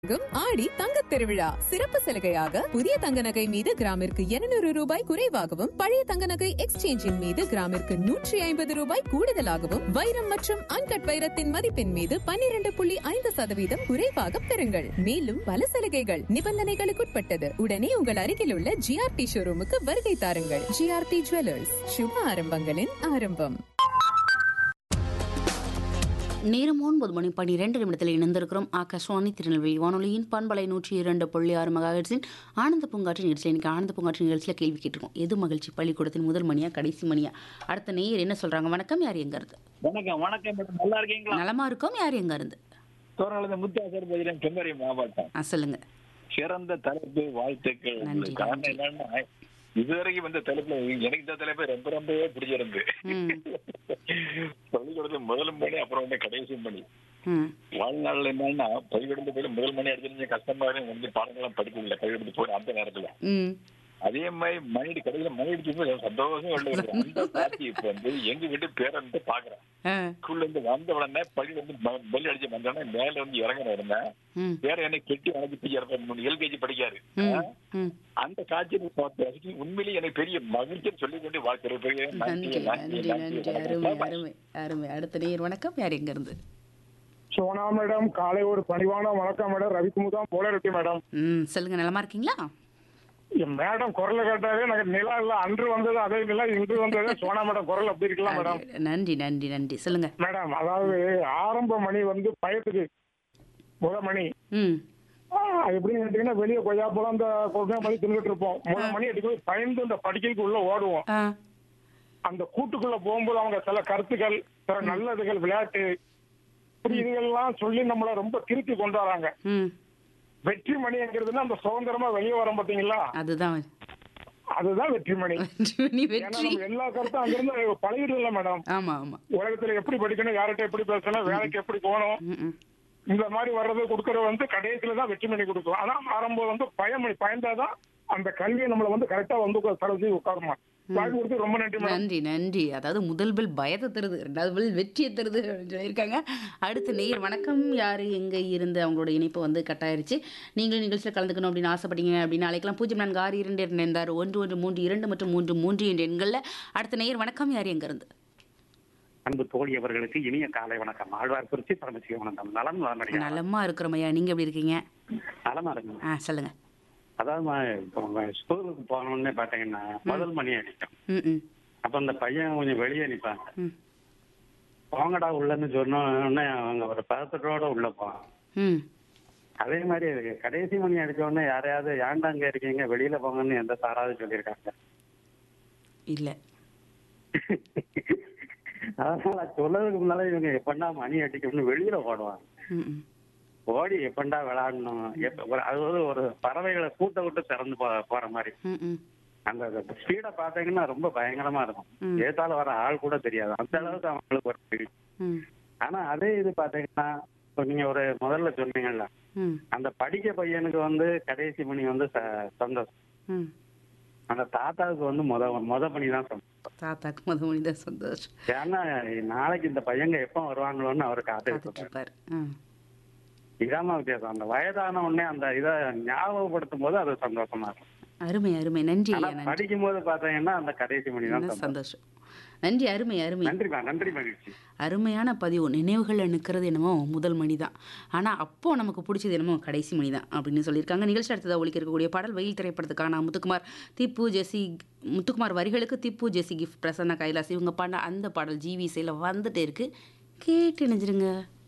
வழங்கும் ஆடி தங்கத் திருவிழா சிறப்பு சலுகையாக புதிய தங்க நகை மீது கிராமிற்கு 200 ரூபாய் குறைவாகவும் பழைய தங்க நகை எக்ஸ்சேஞ்சின் மீது கிராமிற்கு நூற்றி ஐம்பது ரூபாய் கூடுதலாகவும் வைரம் மற்றும் அன்கட் வைரத்தின் மதிப்பின் மீது 12.5% புள்ளி ஐந்து சதவீதம் குறைவாக பெறுங்கள் மேலும் பல சலுகைகள் நிபந்தனைகளுக்குட்பட்டது உடனே உங்கள் அருகில் உள்ள ஜிஆர்டி ஷோரூமுக்கு வருகை தாருங்கள் ஜிஆர்டி ஜுவல்லர்ஸ் சுப ஆரம்பங்களின் ஆரம்பம் நேரம் ஒன்பது மணி பன்னிரெண்டு நிமிடத்தில் இணைந்திருக்கிறோம் ஆகாஷ்வாணி திருநெல்வேலி வானொலியின் பண்பலை நூற்றி இரண்டு புள்ளி ஆறு மகாஹெட்ஸின் ஆனந்த பூங்காற்று நிகழ்ச்சியில் இன்னைக்கு ஆனந்த பூங்காற்று நிகழ்ச்சியில் கேள்வி கேட்டிருக்கோம் எது மகிழ்ச்சி பள்ளிக்கூடத்தின் முதல் மணியா கடைசி மணியா அடுத்த நேயர் என்ன சொல்றாங்க வணக்கம் யார் எங்க இருந்து வணக்கம் வணக்கம் மேடம் நல்லா இருக்கீங்களா நலமா இருக்கோம் யார் எங்க இருந்து தோரணத்தை முத்தாசர் பதிலம் செம்மறி மாவட்டம் ஆ சொல்லுங்க சிறந்த தலைப்பு வாழ்த்துக்கள் நன்றி, உங்களுக்கு காரணம் நன்றி. என்னன்னா இதுவரைக்கும் வந்த தலைப்புல எனக்கு இந்த தலைப்பு ரொம்ப ரொம்பவே பிடிச்சிருந்து ம் பள்ளிக்கூடத்துல முதல் மணி அப்புறம் வந்து கடைசி மணி ம் வாழ்நாள்ல என்னன்னா பள்ளிக்கூடத்து போய் முதல் மணி அடிச்சு கஷ்டமா இருக்கு வந்து பாடங்கள்லாம் படிக்கல பள்ளிக்கூடத்து போற அந்த நேரத்துல ம் அதே மாதிரி மணி கடைசியில மணி அடிச்சு போய் சந்தோஷம் உள்ள வருது. அந்த காட்சி இப்ப வந்து எங்க வீட்டு பேரன்ட்டு பாக்குறேன் ஆ ஸ்கூல்ல இருந்து வந்த உடனே பள்ளி வந்து பெல் அடிச்சு வந்தோடனே மேல வந்து இறங்கின உடனே ம் வேற என்ன கெட்டி வளர்ச்சி இறக்க எல்கேஜி படிக்காரு ம் ம் அந்த காட்சியை பார்த்து ரசிச்சு உண்மையிலேயே எனக்கு பெரிய மகிழ்ச்சின்னு சொல்லி கொண்டு வாழ்க்கை பெரிய நன்றி நன்றி நன்றி அருமை அருமை அருமை அடுத்த நேயர் வணக்கம் யார் எங்க இருந்து சோனா மேடம் காலை ஒரு பணிவான வணக்கம் மேடம் ரவிக்குமுதான் போலரெட்டி மேடம் ம் சொல்லுங்க நலமா இருக்கீங்களா என் மேடம் குரலை கேட்டாலே எனக்கு நிலா இல்ல அன்று வந்தது அதே நிலா இன்று வந்தது சோனா மேடம் குரல் அப்படி இருக்கலாம் மேடம் நன்றி நன்றி நன்றி சொல்லுங்க மேடம் அதாவது ஆரம்ப மணி வந்து பயத்துக்கு முத மணி ம் ஆ, அது எப்படின்னு கேட்டீங்கன்னா வெளியே கொய்யா போல அந்த கொய்யா மணி தின்னுட்டு இருப்போம் முத மணி அடிக்கும்போது பயந்து அந்த படிக்கைக்கு உள்ள ஓடுவோம் ஆ அந்த கூட்டுக்குள்ள போகும்போது அவங்க சில கருத்துக்கள் சில நல்லதுகள் விளையாட்டு இப்படி இதுகள்லாம் சொல்லி நம்மள ரொம்ப திருத்தி கொண்டு வராங்க ம் வெற்றி மணிங்கிறதுன்னா அந்த சுதந்திரமா வெளியே வரோம் பாத்தீங்களா அதுதான் அதுதான் வெற்றி மணி நீ ஏன்னா வெற்றி நம்ம எல்லா கருத்தும் அங்கிருந்து பழகிடும்ல மேடம் ஆமா ஆமா உலகத்துல எப்படி படிக்கணும் யார்கிட்ட எப்படி பேசணும் வேலைக்கு எப்படி போகணும் ம், ம். இந்த மாதிரி வர்றது கொடுக்கறது வந்து கடைசியில தான் வெற்றி மணி கொடுக்கும் ஆனா ஆரம்பம் வந்து பயமணி பயந்தாதான் அந்த கல்வியை நம்மள வந்து கரெக்டா வந்து தடவை உட்காருமா வாய்ப்பு கொடுத்து ரொம்ப நன்றி மேடம் நன்றி நன்றி அதாவது முதல் பில் பயத்தை தருது ரெண்டாவது பில் வெற்றியை தருது அப்படின்னு சொல்லியிருக்காங்க அடுத்த நேயர் வணக்கம் யார் எங்கே இருந்து அவங்களோட இணைப்பு வந்து கட்டாயிருச்சு நீங்களும் நிகழ்ச்சியில் கலந்துக்கணும் அப்படின்னு ஆசைப்பட்டீங்க அப்படின்னு அழைக்கலாம் பூஜ்ஜியம் நான்கு ஆறு இரண்டு இரண்டு இருந்தார் ஒன்று ஒன்று மூன்று இரண்டு மற்றும் மூன்று மூன்று என்ற எண்களில் அடுத்த நேயர் வணக்கம் யார் எங்க இருந்து அன்பு தோழி அவர்களுக்கு இனிய காலை வணக்கம் ஆழ்வார் குறிச்சி பரமசிவனந்தம் நலம் நலமடையா நலமா இருக்கிறோம் ஐயா நீங்க எப்படி இருக்கீங்க நலமா இருக்குங்க ஆ சொல்லுங்க அதாவது நான் இப்போ ஸ்கூலுக்கு போனோடனே பாத்தீங்கன்னா முதல் மணி அடிக்கும் ம் ம் அப்ப அந்த பையன் கொஞ்சம் வெளியே நிப்பாங்க ம் போங்கடா உள்ளன்னு சொன்ன உடனே அவங்க ஒரு பதத்தோட உள்ள போவாங்க ம் அதே மாதிரி இருக்கு. கடைசி மணி அடிச்ச உடனே யாரையாவது ஏன்டா அங்க இருக்கீங்க வெளியில போங்கன்னு எந்த சாராவது சொல்லியிருக்காங்க இல்லை அதனால சொல்லதுக்கு முன்னால இவங்க எப்பண்டா மணி அடிக்கும்னு வெளியில ஓடுவாங்க ம் ம் ஓடி எப்பண்டா விளையாடணும் எப்ப ஒரு- அது வந்து ஒரு பறவைகளை கூட்ட விட்டு திறந்து போ- போற மாதிரி ம் ம் அந்த ஸ்பீடை பாத்தீங்கன்னா ரொம்ப பயங்கரமா இருக்கும் ம். ஏத்தால வர ஆள் கூட தெரியாது அந்த அளவுக்கு அவங்களுக்கு ஒரு ஸ்பீடு ம் ஆனா அதே இது பாத்தீங்கன்னா இப்ப நீங்க ஒரு முதல்ல சொன்னீங்கல்ல ம் அந்த படிக்க பையனுக்கு வந்து கடைசி மணி வந்து ச- சந்தோஷம் ம் அந்த தாத்தாவுக்கு வந்து முத முத மணி தான் சந்தோஷம் தாத்தாக்கு முத மனித சந்தோஷம் ஏன்னா நாளைக்கு இந்த பையங்க எப்ப வருவாங்களோன்னு அவர் காத்துட்டு காத்துட்டு இருப்பாரு இருப்பாரு ம் இதாம வித்தியாசம் அந்த வயதான உடனே அந்த இதை ஞாபகப்படுத்தும் போது அது சந்தோஷமா இருக்கும் அருமை அருமை நன்றி ஆனா ஐயா நன்றி படிக்கும் போது பாத்தீங்கன்னா அந்த கடைசி மணி தான் என்ன சந்தோஷம் சந்தோஷம் நன்றி அருமை அருமை நன்றிமா நன்றி மகிழ்ச்சி அருமையான பதிவு நினைவுகளில் நிற்கிறது என்னமோ முதல் மணி தான் ஆனால் அப்போ நமக்கு பிடிச்சது என்னமோ கடைசி மணி தான் அப்படின்னு சொல்லியிருக்காங்க நிகழ்ச்சி அடுத்ததாக ஒழிக்க இருக்கக்கூடிய பாடல் வெயில் திரைப்படத்துக்கான முத்துக்குமார் திப்பு ஜெசி முத்துக்குமார் வரிகளுக்கு திப்பு ஜெசி கிஃப்ட் பிரசன்னா கைலாஸ் இவங்க பாடின அந்த பாடல் ஜிவி இசையில் வந்துட்டே இருக்கு கேட்டு நினைச்சிருங்க